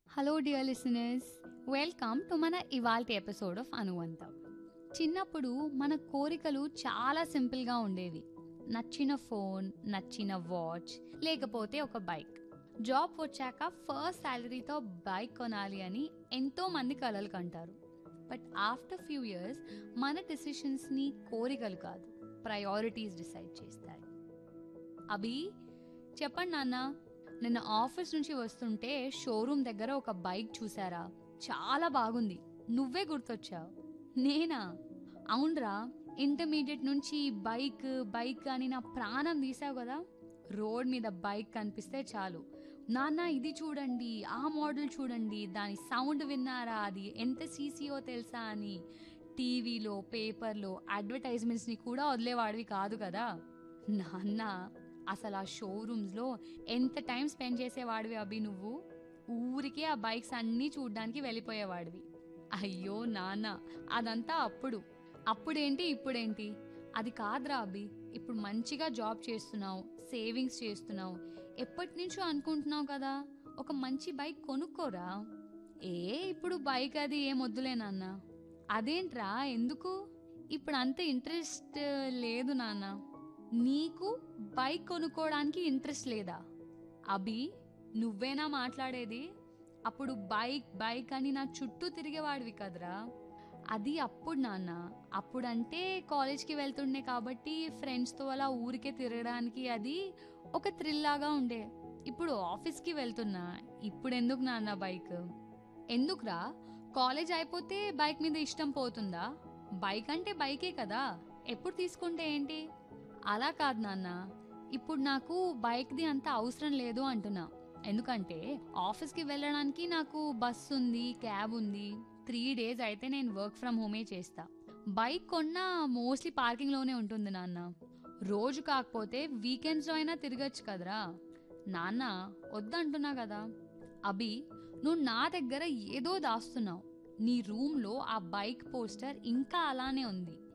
hello dear listeners welcome to మన ఇవాల్టి episode of అనువంతం చిన్నప్పుడు మన కోరికలు చాలా సింపుల్గా ఉండేవి నచ్చిన ఫోన్ నచ్చిన వాచ్ లేకపోతే ఒక బైక్ జాబ్ వచ్చాక ఫస్ట్ శాలరీతో బైక్ కొనాలి అని ఎంతో మంది కలలు కంటారు బట్ ఆఫ్టర్ ఫ్యూ ఇయర్స్ మన డెసిషన్స్ని కోరికలు కాదు ప్రయారిటీస్ డిసైడ్ చేస్తాయి అభి చెప్పండి నాన్న నిన్న ఆఫీస్ నుంచి వస్తుంటే షోరూమ్ దగ్గర ఒక బైక్ చూసారా చాలా బాగుంది నువ్వే గుర్తొచ్చావు నేనా అవునరా ఇంటర్మీడియట్ నుంచి బైక్ బైక్ అని నా ప్రాణం తీసావు కదా రోడ్ మీద బైక్ కనిపిస్తే చాలు నాన్న ఇది చూడండి ఆ మోడల్ చూడండి దాని సౌండ్ విన్నారా అది ఎంత సీసీఓ తెలుసా అని టీవీలో పేపర్లో అడ్వర్టైజ్మెంట్స్ని కూడా వదిలేవాడివి కాదు కదా నాన్న అసలు ఆ షోరూమ్స్లో ఎంత టైం స్పెండ్ చేసేవాడివి అభి నువ్వు ఊరికే ఆ బైక్స్ అన్నీ చూడ్డానికి వెళ్ళిపోయేవాడివి అయ్యో నాన్న అదంతా అప్పుడు అప్పుడేంటి ఇప్పుడేంటి అది కాదురా అభి ఇప్పుడు మంచిగా జాబ్ చేస్తున్నావు సేవింగ్స్ చేస్తున్నావు ఎప్పటి నుంచో అనుకుంటున్నావు కదా ఒక మంచి బైక్ కొనుక్కోరా ఏ ఇప్పుడు బైక్ అది ఏం వద్దులే నాన్న అదేంట్రా ఎందుకు ఇప్పుడు అంత ఇంట్రెస్ట్ లేదు నాన్న నీకు బైక్ కొనుక్కోవడానికి ఇంట్రెస్ట్ లేదా అభి నువ్వేనా మాట్లాడేది అప్పుడు బైక్ బైక్ అని నా చుట్టూ తిరిగేవాడివి కదరా అది అప్పుడు నాన్న అప్పుడంటే కాలేజ్కి వెళ్తుండే కాబట్టి ఫ్రెండ్స్తో అలా ఊరికే తిరగడానికి అది ఒక థ్రిల్ లాగా ఉండే ఇప్పుడు ఆఫీస్కి వెళ్తున్నా ఇప్పుడు ఎందుకు నాన్న బైక్ ఎందుకురా కాలేజ్ అయిపోతే బైక్ మీద ఇష్టం పోతుందా బైక్ అంటే బైకే కదా ఎప్పుడు తీసుకుంటే ఏంటి అలా కాదు నాన్న ఇప్పుడు నాకు బైక్ది అంత అవసరం లేదు అంటున్నా ఎందుకంటే ఆఫీస్కి వెళ్ళడానికి నాకు బస్ ఉంది క్యాబ్ ఉంది త్రీ డేస్ అయితే నేను వర్క్ ఫ్రమ్ హోమే చేస్తా బైక్ కొన్నా మోస్ట్లీ పార్కింగ్లోనే ఉంటుంది నాన్న రోజు కాకపోతే వీకెండ్స్లో అయినా తిరగచ్చు కదరా నాన్న వద్దంటున్నా కదా అభి నువ్వు నా దగ్గర ఏదో దాస్తున్నావు నీ రూమ్లో ఆ బైక్ పోస్టర్ ఇంకా అలానే ఉంది